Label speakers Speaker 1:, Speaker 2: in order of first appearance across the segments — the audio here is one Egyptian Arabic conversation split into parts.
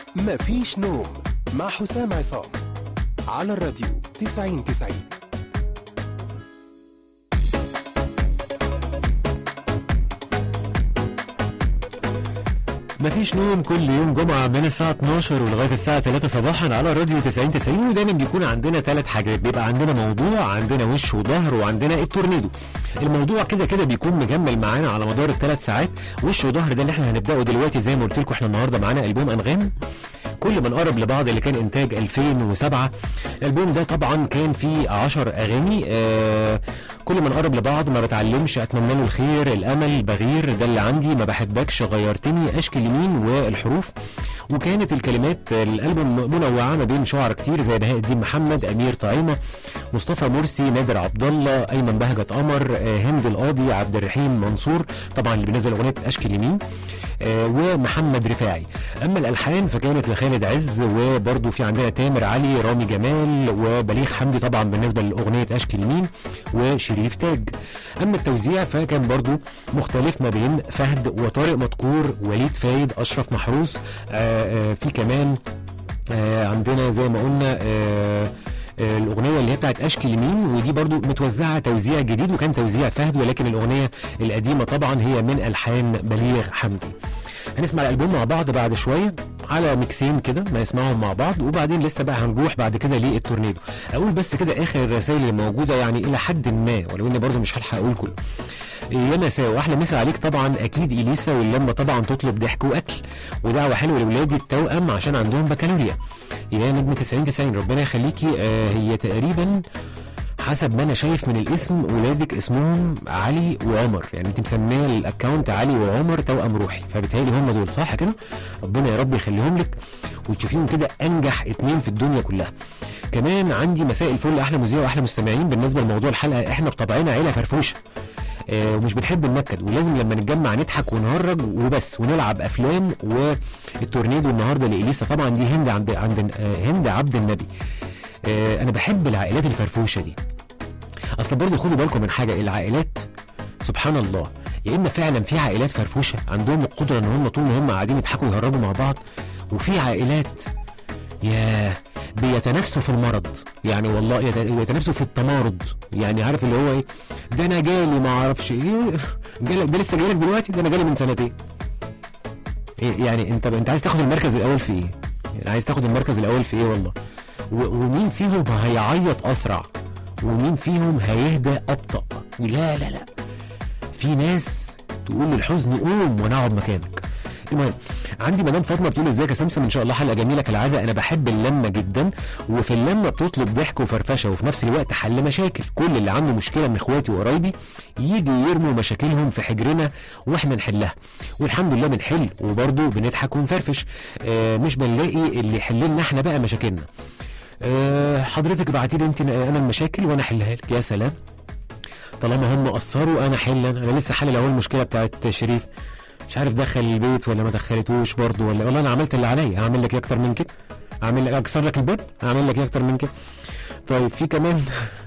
Speaker 1: مفيش نوم مع حسام عصام على الراديو 90 90
Speaker 2: مفيش نوم كل يوم جمعة من الساعة 12 ولغاية الساعة 3 صباحا على راديو 90 90 ودايما بيكون عندنا ثلاث حاجات بيبقى عندنا موضوع عندنا وش وظهر وعندنا التورنيدو الموضوع كده كده بيكون مكمل معانا على مدار الثلاث ساعات وش وظهر ده اللي احنا هنبداه دلوقتي زي ما قلت لكم احنا النهارده معانا البوم انغام كل ما نقرب لبعض اللي كان انتاج 2007 الالبوم ده طبعا كان فيه 10 اغاني آه كل ما نقرب لبعض ما بتعلمش اتمنى له الخير الامل بغير ده اللي عندي ما بحبكش غيرتني اشكي اليمين والحروف وكانت الكلمات الالبوم منوعه ما بين شعراء كتير زي بهاء الدين محمد امير طعيمه مصطفى مرسي نادر عبد الله ايمن بهجت قمر آه، هند القاضي عبد الرحيم منصور طبعا اللي بالنسبه لاغنيه اشكي اليمين آه، ومحمد رفاعي اما الالحان فكانت لخالد عز وبرضه في عندنا تامر علي رامي جمال وبليغ حمدي طبعا بالنسبه لاغنيه اشكي اليمين وشريف تاج اما التوزيع فكان برضه مختلف ما بين فهد وطارق مدكور وليد فايد اشرف محروس آه، آه، في كمان آه، عندنا زي ما قلنا آه، آه، الاغنيه اللي هي بتاعت اشكي اليمين ودي برضو متوزعه توزيع جديد وكان توزيع فهد ولكن الاغنيه القديمه طبعا هي من الحان بليغ حمدي هنسمع الالبوم مع بعض بعد شويه على ميكسين كده ما نسمعهم مع بعض وبعدين لسه بقى هنروح بعد كده للتورنيدو اقول بس كده اخر الرسائل اللي موجوده يعني الى حد ما ولو اني برضو مش هلحق اقول كله يا مساء واحلى مسا عليك طبعا اكيد اليسا واللمه طبعا تطلب ضحك واكل ودعوه حلوه لاولادي التوأم عشان عندهم بكالوريا يا نجم 90 90 ربنا يخليكي آه هي تقريبا حسب ما انا شايف من الاسم ولادك اسمهم علي وعمر يعني انت مسميه الاكونت علي وعمر توأم روحي فبالتالي هم دول صح كده ربنا يا رب يخليهم لك وتشوفيهم كده انجح اتنين في الدنيا كلها كمان عندي مساء الفل احلى مذيع واحلى مستمعين بالنسبه لموضوع الحلقه احنا بطبعنا عيله فرفوشه آه، ومش بنحب النكد ولازم لما نتجمع نضحك ونهرج وبس ونلعب افلام والتورنيدو النهارده لاليسا طبعا دي هند عبد عند آه، هند عبد النبي آه، انا بحب العائلات الفرفوشه دي اصل برضه خدوا بالكم من حاجه العائلات سبحان الله يا اما فعلا في عائلات فرفوشه عندهم القدره ان هم طول ما هم قاعدين يضحكوا ويهرجوا مع بعض وفي عائلات ياه بيتنافسوا في المرض يعني والله يت- يتنافسوا في التمارض يعني عارف اللي هو ايه ده انا جالي ما اعرفش ايه جالك ده لسه جايلك دلوقتي ده انا جالي من سنتين إيه يعني انت انت عايز تاخد المركز الاول في ايه يعني عايز تاخد المركز الاول في ايه والله و- ومين فيهم هيعيط اسرع ومين فيهم هيهدى ابطا لا لا لا في ناس تقول للحزن قوم وانا اقعد مكانك المهم عندي مدام فاطمه بتقول ازيك يا سمسم ان شاء الله حلقه جميله كالعاده انا بحب اللمه جدا وفي اللمه بتطلب ضحك وفرفشه وفي نفس الوقت حل مشاكل كل اللي عنده مشكله من اخواتي وقرايبي يجي يرموا مشاكلهم في حجرنا واحنا نحلها والحمد لله بنحل وبرضه بنضحك ونفرفش آه مش بنلاقي اللي يحل لنا احنا بقى مشاكلنا آه حضرتك ابعتي لي انت انا المشاكل وانا احلها لك يا سلام طالما هم قصروا انا حل انا انا لسه حل اهو المشكله بتاعت شريف مش عارف دخل البيت ولا ما دخلتوش برضه ولا والله انا عملت اللي عليا هعمل لك ايه اكتر من كده اعمل لك اكسر لك الباب اعمل لك ايه اكتر من كده طيب في كمان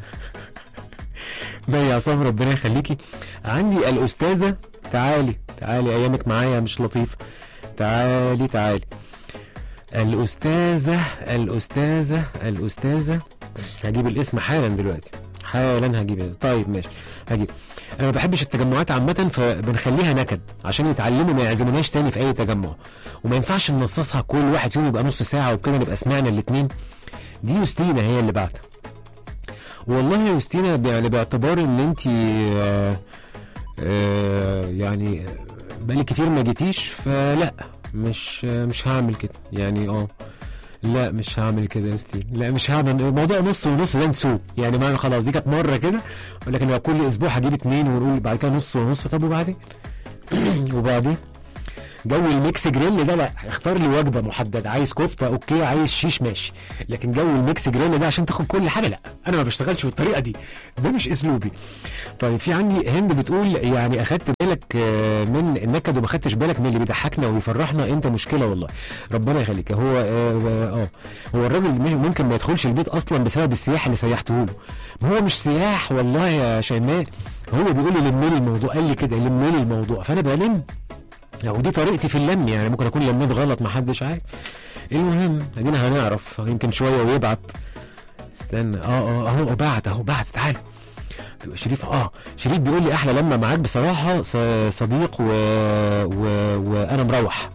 Speaker 2: مي عصام ربنا يخليكي عندي الاستاذه تعالي تعالي ايامك معايا مش لطيف تعالي تعالي الأستاذة الأستاذة الأستاذة هجيب الاسم حالا دلوقتي حالا هجيب طيب ماشي هجيب انا ما بحبش التجمعات عامة فبنخليها نكد عشان يتعلموا ما يعزموناش تاني في اي تجمع وما ينفعش ننصصها كل واحد فيهم يبقى نص ساعة وبكده نبقى سمعنا الاتنين دي يوستينا هي اللي بعتها والله يا يوستينا يعني باعتبار ان انت آه آه يعني بقالي كتير ما جيتيش فلا مش مش هعمل كده يعني اه لا مش هعمل كده يا ستيف لا مش هعمل الموضوع نص ونص ده نسوق يعني ما خلاص دي كانت مره كده ولكن لو كل اسبوع هجيب اتنين ونقول بعد كده نص ونص طب وبعدين وبعدين جو الميكس جريل ده لا اختار لي وجبه محدده عايز كفته اوكي عايز شيش ماشي لكن جو الميكس جريل ده عشان تاخد كل حاجه لا انا ما بشتغلش بالطريقه دي ده مش اسلوبي طيب في عندي هند بتقول يعني اخدت بالك آه، من النكد وما خدتش بالك من اللي بيضحكنا ويفرحنا انت مشكله والله ربنا يخليك هو اه آه، هو الراجل مش- ممكن ما يدخلش البيت اصلا بسبب السياح اللي سيحته له ما هو مش سياح والله يا شيماء هو بيقول لي لم لي الموضوع قال لي كده لم لي الموضوع فانا بلم ودي طريقتي في اللم يعني ممكن اكون لميت غلط ما حدش عارف المهم ادينا هنعرف يمكن شويه ويبعت استنى اه اه اهو بعت اهو بعت تعالوا شريف اه شريف بيقول لي احلى لما معاك بصراحه ص- صديق و... و... وانا مروح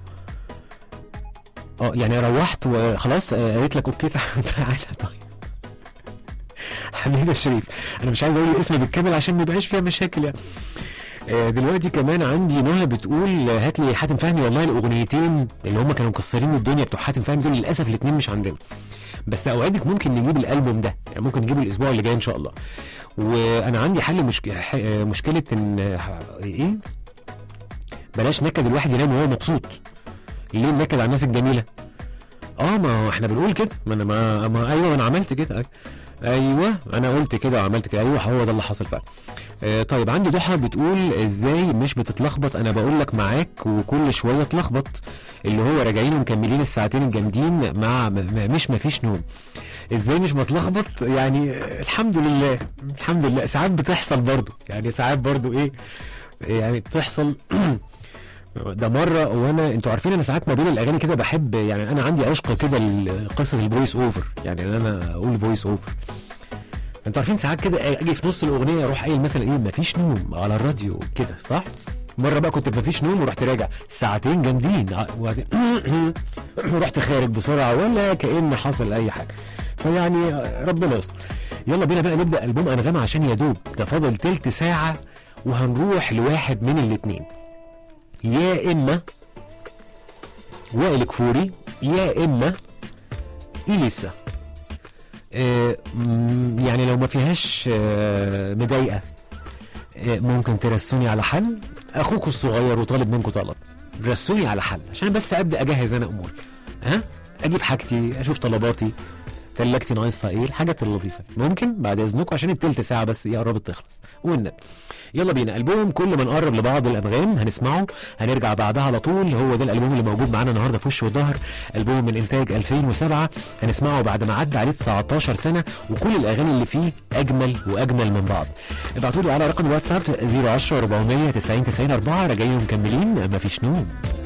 Speaker 2: اه يعني روحت وخلاص آه، قالت لك اوكي تعالى طيب حبيبي يا شريف انا مش عايز اقول الاسم بالكامل عشان ما يبقاش فيها مشاكل يعني آه، دلوقتي كمان عندي نهى بتقول آه، هات لي حاتم فهمي والله الاغنيتين اللي هم كانوا مكسرين الدنيا بتوع حاتم فهمي دول للاسف الاثنين مش عندنا بس اوعدك ممكن نجيب الالبوم ده يعني ممكن نجيبه الاسبوع اللي جاي ان شاء الله وانا عندي حل مشك... ح- آه، مشكله ان آه، ح- ايه بلاش نكد الواحد ينام وهو مبسوط ليه النكد على الناس الجميله اه ما هو احنا بنقول كده ما انا ما, ما ايوه انا عملت كده ايوه انا قلت كده وعملت كده ايوه هو ده اللي حصل فعلا آه طيب عندي ضحى بتقول ازاي مش بتتلخبط انا بقول لك معاك وكل شويه اتلخبط اللي هو راجعين ومكملين الساعتين الجامدين مع م- م- مش مفيش نوم ازاي مش بتلخبط يعني آه، الحمد لله الحمد لله ساعات بتحصل برضو يعني ساعات برضو ايه يعني بتحصل ده مره وانا انتوا عارفين انا ساعات ما بين الاغاني كده بحب يعني انا عندي عشق كده لقصه الفويس اوفر يعني ان انا اقول فويس اوفر انتوا عارفين ساعات كده اجي في نص الاغنيه اروح قايل مثلا ايه مفيش نوم على الراديو كده صح مره بقى كنت مفيش نوم ورحت راجع ساعتين جامدين ع- وبعدين رحت خارج بسرعه ولا كان حصل اي حاجه فيعني ربنا يستر يلا بينا بقى نبدا البوم انغام عشان يا دوب ده فاضل تلت ساعه وهنروح لواحد من الاتنين يا اما وائل كفوري يا اما اليسا آه مم، يعني لو ما فيهاش آه مضايقه آه ممكن ترسوني على حل اخوك الصغير وطالب منكم طلب رسوني على حل عشان بس ابدا اجهز انا اموري ها اجيب حاجتي اشوف طلباتي تلاجتي ناقصها ايه الحاجات اللطيفه ممكن بعد اذنكم عشان التلت ساعه بس ايه قربت تخلص والنبي يلا بينا البوم كل ما نقرب لبعض الانغام هنسمعه هنرجع بعدها على طول هو ده الالبوم اللي موجود معانا النهارده في وش وظهر البوم من انتاج 2007 هنسمعه بعد ما عدى عليه 19 سنه وكل الاغاني اللي فيه اجمل واجمل من بعض ابعتوا لي على رقم الواتساب 010 400 90 90 4 راجعين مكملين مفيش نوم